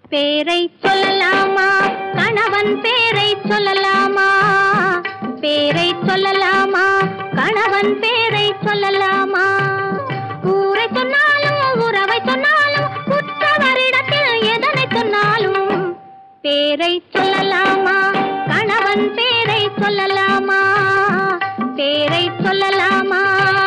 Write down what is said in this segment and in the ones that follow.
பேரை சொல்லலாமா கணவன் பேரை சொல்லலாமா பேரை சொல்லலாமா கணவன் பேரை சொல்லலாமா ஊரை சொன்னாலும் உறவை சொன்னாலும் உற்றவரிடத்தில் எதனை சொன்னாலும் பேரை சொல்லலாமா கணவன் பேரை சொல்லலாமா பேரை சொல்லலாமா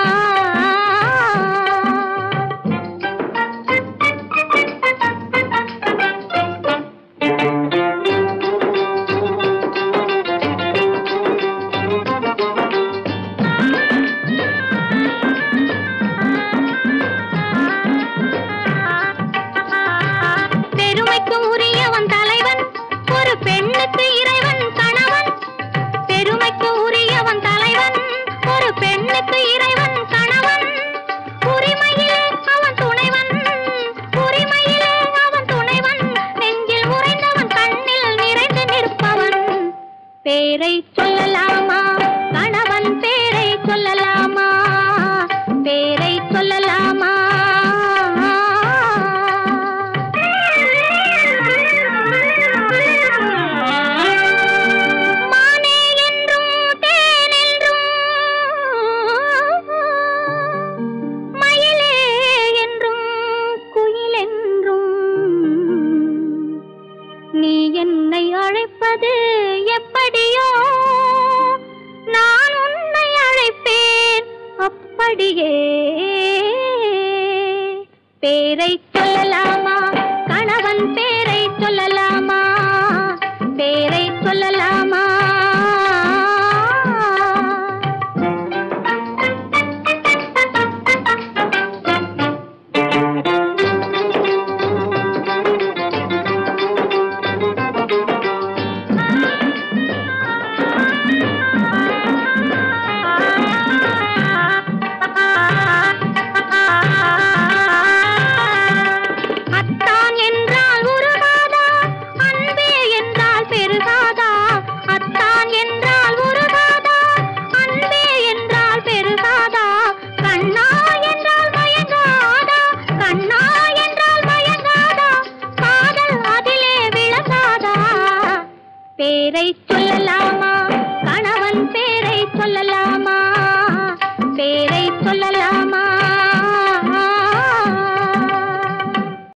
பெருமைக்கு உரியவன் தலைவன் ஒரு பெண்ணுக்கு இறைவன் கணவன் பெருமைக்கு உரியவன் தலைவன் ஒரு பெண்ணுக்கு இறைவன் கணவன் உரிமையிலே அவன் துணைவன் உரிமையிலே அவன் துணைவன் நெஞ்சில் உறைந்தவன் கண்ணில் நிறைந்து நிற்பவன் பேரை சொல்லலாமா கணவன் பேரை சொல்லலாமா பேரை சொல்லலாமா மானே என்றும் தேனென்றும் மயிலே என்றும் குயிலென்றும் நீ என்னை அழைப்பது எப்படியோ நான் உன்னை அழைப்பேன் அப்படியே பேரை சொல்லலாமா கணவன் பேரை சொல்லலாமா பேரை சொல்லலாமா அத்தான் என்றால் உருகாதா அன்பே என்றால் பெருகாதா அத்தான் என்றால் உருகாதா அன்பே என்றால் பெருகாதா கண்ணா என்றால் மயங்காதா கண்ணா என்றால் மயங்காதா காதல் அதிலே விளங்காதா பேரை சொல்லலாமா கணவன் பேரை